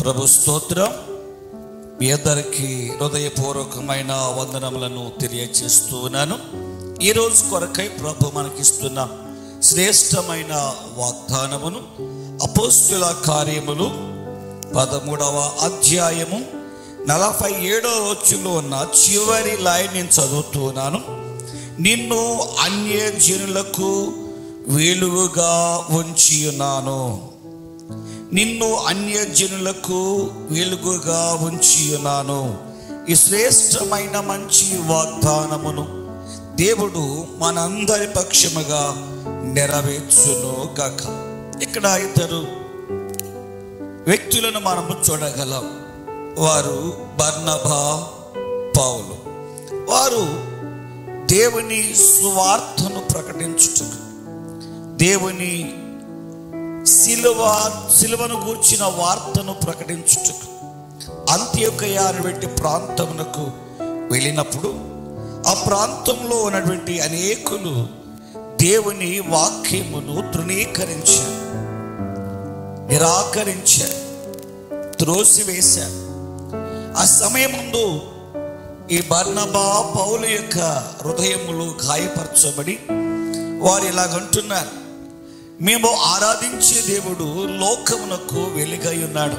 ప్రభు స్తోత్రం మీ అందరికీ హృదయపూర్వకమైన వందనములను తెలియజేస్తూ ఉన్నాను ఈరోజు కొరకై ప్రభు మనకిస్తున్న శ్రేష్టమైన వాగ్దానమును అపోస్తుల కార్యములు పదమూడవ అధ్యాయము నలభై ఏడవ వచ్చులో ఉన్న చివరి లైన్ నేను చదువుతున్నాను నిన్ను అన్యజనులకు వెలుగుగా ఉంచి ఉన్నాను నిన్ను అన్యజనులకు వెలుగుగా ఉంచి ఉన్నాను ఈ శ్రేష్టమైన మంచి వాగ్దానమును దేవుడు మనందరి పక్షముగా నెరవేర్చును గాక ఇక్కడ ఇద్దరు వ్యక్తులను మనము చూడగలం వారు బర్నభా పౌలు వారు దేవుని సువార్తను ప్రకటించుటకు దేవుని సిలువ సిలువను గూర్చిన వార్తను ప్రకటించుటకు అంత్యోకయ అనేటువంటి ప్రాంతమునకు వెళ్ళినప్పుడు ఆ ప్రాంతంలో ఉన్నటువంటి అనేకులు దేవుని వాక్యమును తృణీకరించారు నిరాకరించారు త్రోసివేశారు ఆ సమయముందు ఈ బర్నబా పౌలు యొక్క హృదయములు గాయపరచబడి వారు ఇలాగంటున్నారు మేము ఆరాధించే దేవుడు లోకమునకు వెలుగై ఉన్నాడు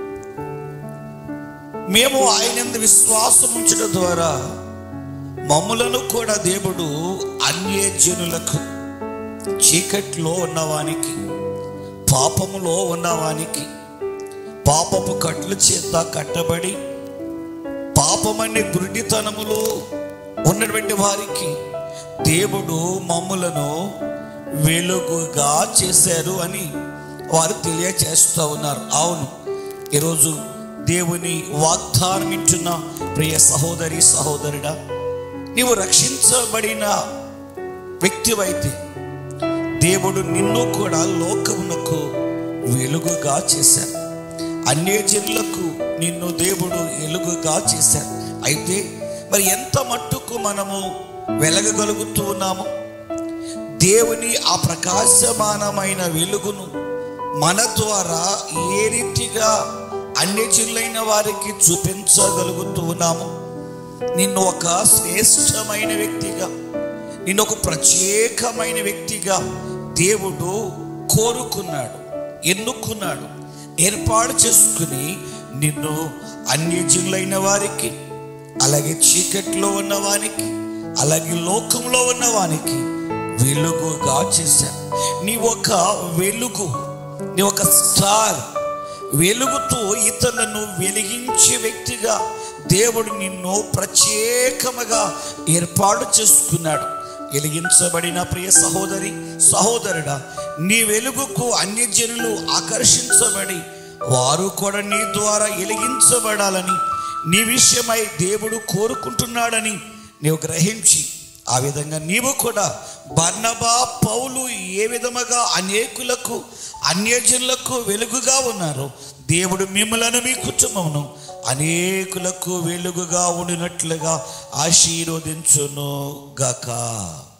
మేము ఆయన విశ్వాసం ఉంచడం ద్వారా మమ్ములను కూడా దేవుడు అన్యజనులకు చీకట్లో ఉన్నవానికి పాపములో ఉన్నవానికి పాపపు కట్ల చేత కట్టబడి పాపమనే గురుడితనములో ఉన్నటువంటి వారికి దేవుడు మమ్ములను వెలుగుగా చేశారు అని వారు తెలియచేస్తూ ఉన్నారు అవును ఈరోజు దేవుని వాగ్దానం వింటున్న ప్రియ సహోదరి సహోదరుడా నీవు రక్షించబడిన వ్యక్తివైతే దేవుడు నిన్ను కూడా లోకమునకు వెలుగుగా చేశారు అన్యజనులకు నిన్ను దేవుడు వెలుగుగా చేశారు అయితే మరి ఎంత మట్టుకు మనము వెలగగలుగుతూ ఉన్నాము దేవుని ఆ ప్రకాశమానమైన వెలుగును మన ద్వారా ఏ రీతిగా అన్యజనులైన వారికి చూపించగలుగుతూ ఉన్నాము నిన్ను ఒక శ్రేష్టమైన వ్యక్తిగా నిన్ను ఒక ప్రత్యేకమైన వ్యక్తిగా దేవుడు కోరుకున్నాడు ఎన్నుకున్నాడు ఏర్పాటు చేసుకుని నిన్ను అన్యజనులైన వారికి అలాగే చీకట్లో ఉన్న వానికి అలాగే లోకంలో ఉన్న వానికి వెలుగుగా చేశాడు నీ ఒక వెలుగు నీ ఒక స్టార్ వెలుగుతూ ఇతరులను వెలిగించే వ్యక్తిగా దేవుడు నిన్ను ప్రత్యేకముగా ఏర్పాటు చేసుకున్నాడు వెలిగించబడిన ప్రియ సహోదరి సహోదరుడా నీ వెలుగుకు అన్యజనులు ఆకర్షించబడి వారు కూడా నీ ద్వారా వెలిగించబడాలని నీ విషయమై దేవుడు కోరుకుంటున్నాడని నీవు గ్రహించి ఆ విధంగా నీవు కూడా బర్నబా పౌలు ఏ విధముగా అనేకులకు అన్యజనులకు వెలుగుగా ఉన్నారు దేవుడు మిమ్మలను మీ కుటుంబమును అనేకులకు వెలుగుగా ఉండినట్లుగా ఆశీర్వదించును గాక